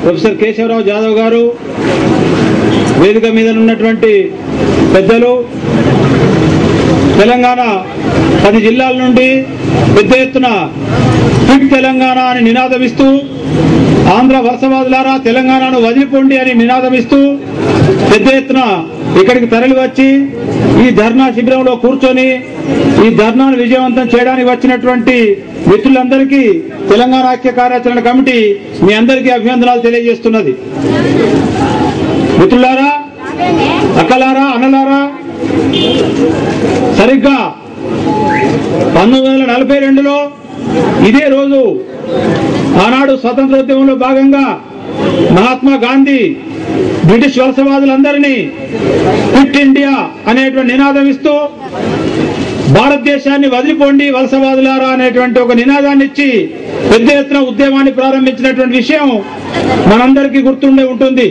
professor Keshavarao Jadhav గారు వేదిక మీద ఉన్నటువంటి పెద్దలు తెలంగాణ పది జిల్లాల నుండి పెద్ద ఎత్తున ఫిట్ తెలంగాణ అని నినాదమిస్తూ ఆంధ్ర వలసవాదులారా తెలంగాణను వదిలిపోండి అని నినాదమిస్తూ పెద్ద ఎత్తున ఇక్కడికి తరలి వచ్చి ఈ ధర్నా శిబిరంలో కూర్చొని ఈ ధర్నాను విజయవంతం చేయడానికి వచ్చినటువంటి మిత్రులందరికీ తెలంగాణ ఐక్య కార్యాచరణ కమిటీ మీ అందరికీ అభినందనాలు తెలియజేస్తున్నది మిత్రులారా అక్కలారా అన్నలారా సరిగ్గా పంతొమ్మిది వందల నలభై రెండులో ఇదే రోజు ఆనాడు స్వతంత్రోద్యమంలో భాగంగా మహాత్మా గాంధీ బ్రిటిష్ వలసవాదులందరినీ క్విట్ ఇండియా అనేటువంటి నినాదం ఇస్తూ భారతదేశాన్ని వదిలిపోండి వలసవాదులారా అనేటువంటి ఒక నినాదాన్ని ఇచ్చి పెద్ద ఎత్తున ఉద్యమాన్ని ప్రారంభించినటువంటి విషయం మనందరికీ గుర్తుండే ఉంటుంది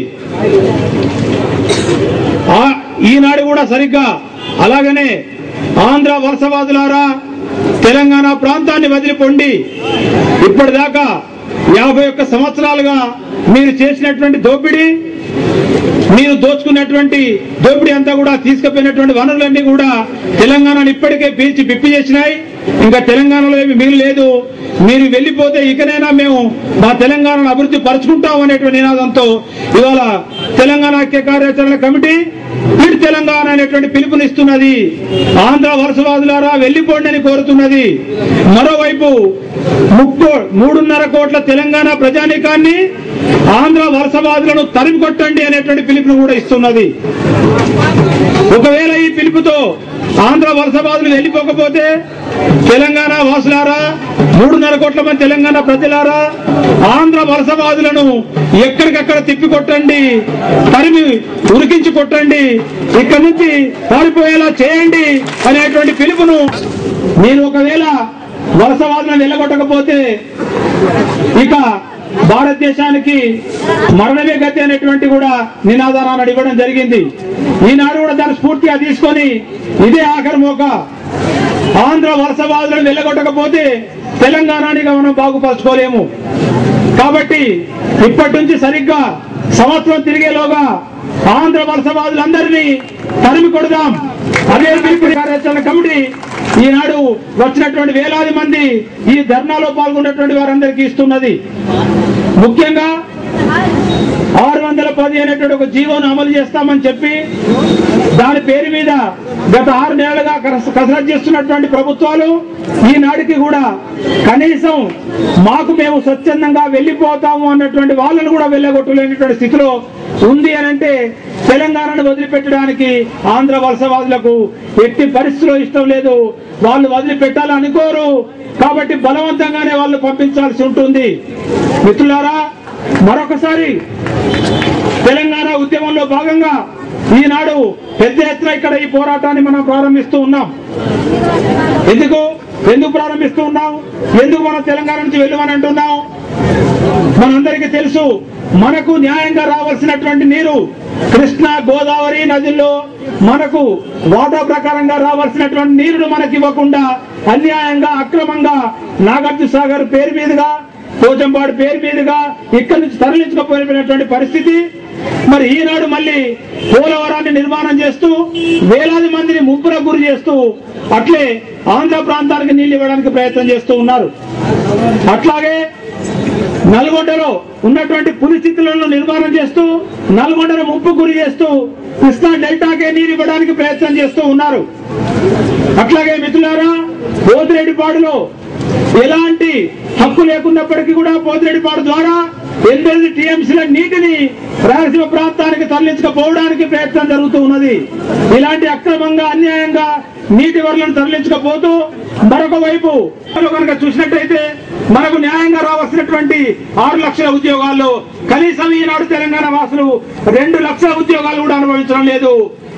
ఆ- ఈనాడు కూడా సరిగ్గా అలాగనే ఆంధ్ర వలసవాదులారా తెలంగాణ ప్రాంతాన్ని వదిలిపోండి ఇప్పటిదాకా యాభై ఒక్క సంవత్సరాలుగా మీరు చేసినటువంటి దోపిడీ మీరు దోచుకున్నటువంటి దోపిడీ అంతా కూడా తీసుకుపోయినటువంటి వనరులన్నీ కూడా తెలంగాణను ఇప్పటికే పీల్చి పిప్పి చేసినాయి ఇంకా తెలంగాణలో ఏమి మిగిలి లేదు మీరు వెళ్ళిపోతే ఇకనైనా మేము మా తెలంగాణను అభివృద్ధి పరుచుకుంటాం అనేటువంటి నినాదంతో ఇవాళ తెలంగాణ ఐక్య కార్యాచరణ కమిటీ పిడ్ తెలంగాణ అనేటువంటి పిలుపునిస్తున్నది ఆంధ్ర వలసవాదులారా వెళ్ళిపోండి అని కోరుతున్నది మరోవైపు ముక్కో మూడున్నర కోట్ల తెలంగాణ ప్రజానీకాన్ని ఆంధ్ర వలసవాదులను తరిమి కొట్టండి అనేటువంటి పిలుపును కూడా ఇస్తున్నది ఒకవేళ ఈ పిలుపుతో ఆంధ్ర వలసవాదులు వెళ్ళిపోకపోతే తెలంగాణ వాసులారా మూడున్నర కోట్ల మంది తెలంగాణ ప్రజలారా ఆంధ్ర వలసవాదులను ఎక్కడికక్కడ తిప్పి కొట్టండి తరిమి ఉరికించి కొట్టండి ఇక్కడి నుంచి పారిపోయేలా చేయండి అనేటువంటి పిలుపును మీరు ఒకవేళ వలసవాదులను వెళ్ళగొట్టకపోతే ఇక భారతదేశానికి మరణమే గతి అనేటువంటి కూడా నినాదాన్ని ఇవ్వడం జరిగింది ఈనాడు కూడా దాన్ని స్ఫూర్తిగా తీసుకొని ఇదే ఆఖరి మోక ఆంధ్ర వలసవాదులను వెళ్ళగొట్టకపోతే తెలంగాణనిగా మనం బాగుపరచుకోలేము కాబట్టి ఇప్పటి నుంచి సరిగ్గా సంవత్సరం తిరిగేలోగా ఆంధ్ర వలసవాదులందరినీ తరిమి కొడదాం అదే పిలుపు కార్యాచరణ కమిటీ ఈనాడు వచ్చినటువంటి వేలాది మంది ఈ ధర్నాలో పాల్గొన్నటువంటి వారందరికీ ఇస్తున్నది ముఖ్యంగా ఆరు వందల పది అనేటువంటి ఒక జీవోను అమలు చేస్తామని చెప్పి దాని పేరు మీద గత ఆరు నెలలుగా కస- కసరత్తు చేస్తున్నటువంటి ప్రభుత్వాలు ఈనాటికి కూడా కనీసం మాకు మేము స్వచ్ఛందంగా వెళ్ళిపోతాము అన్నటువంటి వాళ్ళను కూడా వెళ్ళగొట్టలేనటువంటి స్థితిలో ఉంది అని అంటే తెలంగాణను వదిలిపెట్టడానికి ఆంధ్ర వలసవాదులకు ఎట్టి పరిస్థితిలో ఇష్టం లేదు వాళ్ళు వదిలిపెట్టాలని అనుకోరు కాబట్టి బలవంతంగానే వాళ్ళు పంపించాల్సి ఉంటుంది మిత్రులారా మరొకసారి తెలంగాణ ఉద్యమంలో భాగంగా ఈనాడు పెద్ద ఎత్తున ఇక్కడ ఈ పోరాటాన్ని మనం ప్రారంభిస్తూ ఉన్నాం ఎందుకు ఎందుకు ప్రారంభిస్తూ ఉన్నాం ఎందుకు మనం తెలంగాణ నుంచి వెళ్ళమని అంటున్నాం మనందరికీ తెలుసు మనకు న్యాయంగా రావాల్సినటువంటి నీరు కృష్ణా గోదావరి నదుల్లో మనకు వాటా ప్రకారంగా రావాల్సినటువంటి నీరును మనకి ఇవ్వకుండా అన్యాయంగా అక్రమంగా నాగార్జున సాగర్ పేరు మీదుగా పోచంపాడు పేరు మీదుగా ఇక్కడి నుంచి తరలించుకుపోయినటువంటి పరిస్థితి మరి ఈనాడు మళ్ళీ పోలవరాన్ని నిర్మాణం చేస్తూ వేలాది మందిని ముంపురకు గురి చేస్తూ అట్లే ఆంధ్ర ప్రాంతానికి నీళ్లు ఇవ్వడానికి ప్రయత్నం చేస్తూ ఉన్నారు అట్లాగే నల్గొండలో ఉన్నటువంటి పులిస్థితులను నిర్మాణం చేస్తూ నల్గొండను ముప్పు గురి చేస్తూ కృష్ణా డెల్టాకే నీరు ఇవ్వడానికి ప్రయత్నం చేస్తూ ఉన్నారు అట్లాగే మిత్రులారా పోతిరెడ్డిపాడులో ఎలాంటి హక్కు లేకున్నప్పటికీ కూడా పోతిరెడ్డిపాడు ద్వారా ఎనిమిది టీఎంసీల నీటిని రాయలసీమ ప్రాంతానికి తరలించకపోవడానికి ప్రయత్నం జరుగుతూ ఉన్నది ఇలాంటి అక్రమంగా అన్యాయంగా నీటి వరలను తరలించకపోతూ మరొక వైపు కనుక చూసినట్టయితే మనకు న్యాయంగా రావాల్సినటువంటి ఆరు లక్షల ఉద్యోగాల్లో కనీసం ఈనాడు తెలంగాణ వాసులు రెండు లక్షల ఉద్యోగాలు కూడా అనుభవించడం లేదు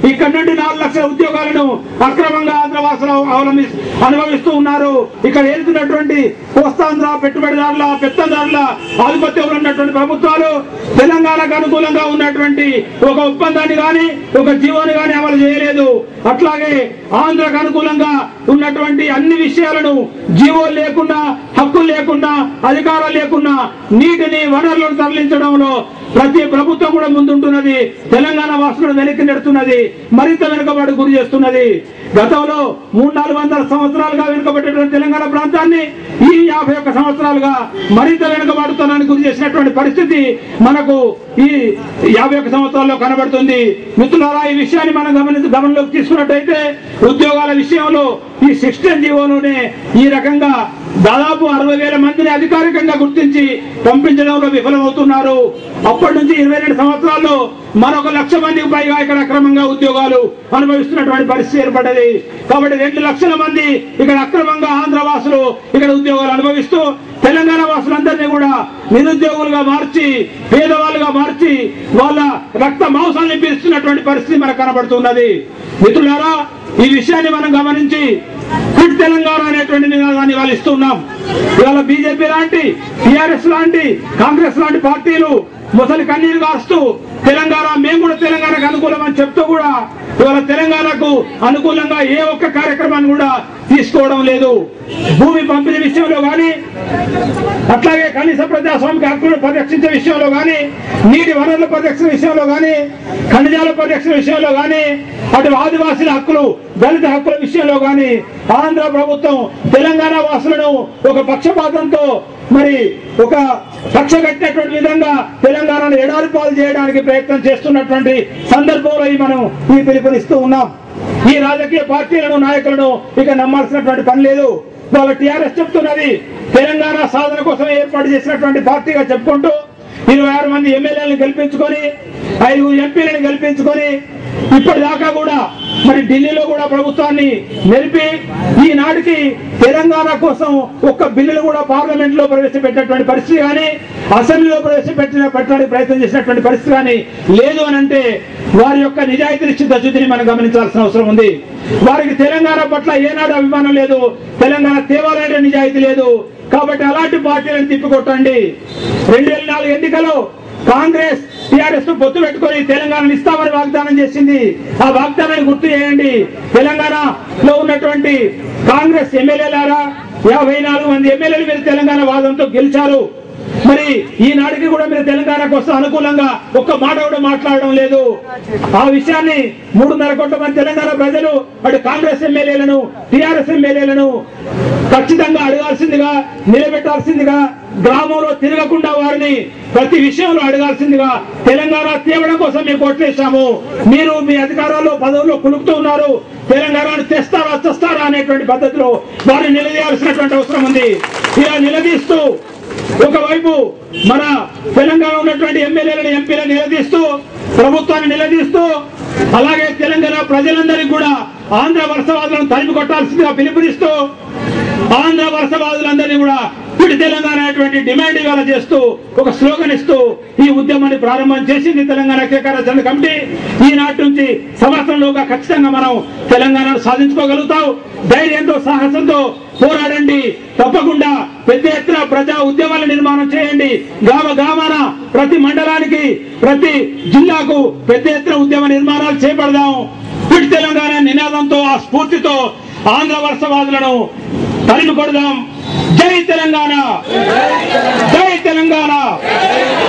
ఇక్కడ నుండి నాలుగు లక్షల ఉద్యోగాలను అక్రమంగా ఆంధ్రవాసులు అవలంబి అనుభవిస్తూ ఉన్నారు ఇక్కడ ఏలుతున్నటువంటి కోస్తాంధ్ర పెట్టుబడిదారుల పెత్తందారుల ఆధిపత్యంలో ఉన్నటువంటి ప్రభుత్వాలు తెలంగాణకు అనుకూలంగా ఉన్నటువంటి ఒక ఒప్పందాన్ని గాని ఒక జీవోని గాని అమలు చేయలేదు అట్లాగే ఆంధ్రకు అనుకూలంగా ఉన్నటువంటి అన్ని విషయాలను జీవో లేకుండా హక్కులు లేకుండా అధికారాలు లేకుండా నీటిని వనరులను తరలించడంలో ప్రతి ప్రభుత్వం కూడా ముందుంటున్నది తెలంగాణ వాసులను వెనక్కి నెడుతున్నది మరింత వెనుకబడి గురి చేస్తున్నది గతంలో మూడు నాలుగు వందల సంవత్సరాలుగా వెనుకబడేటువంటి తెలంగాణ ప్రాంతాన్ని ఈ యాభై ఒక్క సంవత్సరాలుగా మరింత వెనుకబడుతున్నానికి గురి చేసినటువంటి పరిస్థితి మనకు ఈ యాభై ఒక్క సంవత్సరాల్లో కనబడుతుంది మిత్రులారా ఈ విషయాన్ని మనం గమని గమనంలోకి తీసుకున్నట్టయితే ఉద్యోగాల విషయంలో ఈ సిక్స్టీన్ జీవోలోనే ఈ రకంగా దాదాపు అరవై వేల మందిని అధికారికంగా గుర్తించి పంపించడంలో విఫలమవుతున్నారు అప్పటి నుంచి ఇరవై రెండు సంవత్సరాల్లో మరొక లక్ష మందికి పైగా ఇక్కడ అక్రమంగా ఉద్యోగాలు అనుభవిస్తున్నటువంటి పరిస్థితి ఏర్పడ్డది కాబట్టి రెండు లక్షల మంది ఇక్కడ అక్రమంగా ఆంధ్ర వాసులు ఇక్కడ ఉద్యోగాలు అనుభవిస్తూ తెలంగాణ వాసులందరినీ కూడా నిరుద్యోగులుగా మార్చి పేదవాళ్ళుగా మార్చి వాళ్ళ రక్త మాంసాన్ని పీలుస్తున్నటువంటి పరిస్థితి మనకు కనబడుతున్నది మిత్రులారా ఈ విషయాన్ని మనం గమనించి క్విట్ తెలంగాణ అనేటువంటి నినాదాన్ని వాళ్ళు ఇస్తున్నాం ఇవాళ బీజేపీ లాంటి టిఆర్ఎస్ లాంటి కాంగ్రెస్ లాంటి పార్టీలు ముసలి కన్నీరు కాస్తూ తెలంగాణ మేము కూడా తెలంగాణకు అనుకూలం అని చెప్తూ కూడా ఇవాళ తెలంగాణకు అనుకూలంగా ఏ ఒక్క కార్యక్రమాన్ని కూడా తీసుకోవడం లేదు భూమి పంపిణీ విషయంలో కానీ అట్లాగే కనీస ప్రజాస్వామిక హక్కులను పరిరక్షించే విషయంలో కానీ నీటి వనరుల పరిరక్షణ విషయంలో కానీ ఖనిజాల పరిరక్షణ విషయంలో కానీ అటు ఆదివాసీల హక్కులు దళిత హక్కుల విషయంలో కానీ ఆంధ్ర ప్రభుత్వం తెలంగాణ వాసులను ఒక పక్షపాతంతో మరి ఒక కక్ష కట్టినటువంటి విధంగా తెలంగాణను ఎడారి పాలు చేయడానికి ప్రయత్నం చేస్తున్నటువంటి సందర్భంలో ఈ మనం ఈ పిలుపునిస్తూ ఉన్నాం ఈ రాజకీయ పార్టీలను నాయకులను ఇక నమ్మాల్సినటువంటి పని లేదు వాళ్ళ టీఆర్ఎస్ చెప్తున్నది తెలంగాణ సాధన కోసం ఏర్పాటు చేసినటువంటి పార్టీగా చెప్పుకుంటూ ఇరవై ఆరు మంది ఎమ్మెల్యేలను గెలిపించుకొని ఐదుగురు ఎంపీలను గెలిపించుకొని ఇప్పటిదాకా కూడా మరి ఢిల్లీలో కూడా ప్రభుత్వాన్ని నిలిపి ఈనాటికి తెలంగాణ కోసం ఒక్క బిల్లును కూడా పార్లమెంట్ లో ప్రవేశపెట్టినటువంటి పరిస్థితి కానీ అసెంబ్లీలో ప్రవేశపెట్టిన పెట్టడానికి ప్రయత్నం చేసినటువంటి పరిస్థితి కానీ లేదు అని అంటే వారి యొక్క నిజాయితీ చిత్తశుద్ధిని మనం గమనించాల్సిన అవసరం ఉంది వారికి తెలంగాణ పట్ల ఏనాడు అభిమానం లేదు తెలంగాణ తేవాలనే నిజాయితీ లేదు కాబట్టి అలాంటి పార్టీలను తిప్పికొట్టండి రెండు వేల నాలుగు ఎన్నికలో కాంగ్రెస్ టిఆర్ఎస్ పొత్తు పెట్టుకొని తెలంగాణను ఇస్తామని వాగ్దానం చేసింది ఆ వాగ్దానాన్ని గుర్తు చేయండి తెలంగాణలో ఉన్నటువంటి కాంగ్రెస్ ఎమ్మెల్యేలారా యాభై నాలుగు మంది ఎమ్మెల్యేలు మీరు తెలంగాణ వాదంతో గెలిచారు మరి ఈనాటికి కూడా మీరు తెలంగాణ కోసం అనుకూలంగా ఒక్క మాట కూడా మాట్లాడడం లేదు ఆ విషయాన్ని మూడున్నర కోట్ల మంది తెలంగాణ ప్రజలు అటు కాంగ్రెస్ ఎమ్మెల్యేలను టిఆర్ఎస్ ఎమ్మెల్యేలను ఖచ్చితంగా అడగాల్సిందిగా నిలబెట్టాల్సిందిగా గ్రామంలో తిరగకుండా వారిని ప్రతి విషయంలో అడగాల్సిందిగా తెలంగాణ తేవడం కోసం మేము కొట్టేశాము మీరు మీ అధికారాల్లో పదవుల్లో కులుపుతూ ఉన్నారు తెలంగాణను తెస్తారా తెస్తారా అనేటువంటి పద్ధతిలో వారిని నిలదీయాల్సినటువంటి అవసరం ఉంది ఇలా నిలదీస్తూ ఒకవైపు మన తెలంగాణ ఉన్నటువంటి ఎమ్మెల్యేలను ఎంపీలను నిలదీస్తూ ప్రభుత్వాన్ని నిలదీస్తూ అలాగే తెలంగాణ ప్రజలందరికీ కూడా ఆంధ్ర వలసవాదులను తరిమి కొట్టాల్సిందిగా పిలుపునిస్తూ ఆంధ్ర వలసవాదులందరినీ కూడా ఇటు తెలంగాణ అనేటువంటి డిమాండ్ ఇవాళ చేస్తూ ఒక స్లోగన్ ఇస్తూ ఈ ఉద్యమాన్ని ప్రారంభం చేసింది తెలంగాణ ఏకీకరణ జన కమిటీ ఈనాటి నుంచి సంవత్సరంలోగా ఖచ్చితంగా మనం తెలంగాణను సాధించుకోగలుగుతాం ధైర్యంతో సాహసంతో పోరాడండి తప్పకుండా పెద్ద ఎత్తున ప్రజా ఉద్యమాల నిర్మాణం చేయండి గ్రామ గ్రామాన ప్రతి మండలానికి ప్రతి జిల్లాకు పెద్ద ఎత్తున ఉద్యమ నిర్మాణాలు చేపడదాం ఫిట్ తెలంగాణ నినాదంతో ఆ స్ఫూర్తితో ఆంధ్ర వలసవాదులను తరిమి కొడదాం జై తెలంగాణ జై తెలంగాణ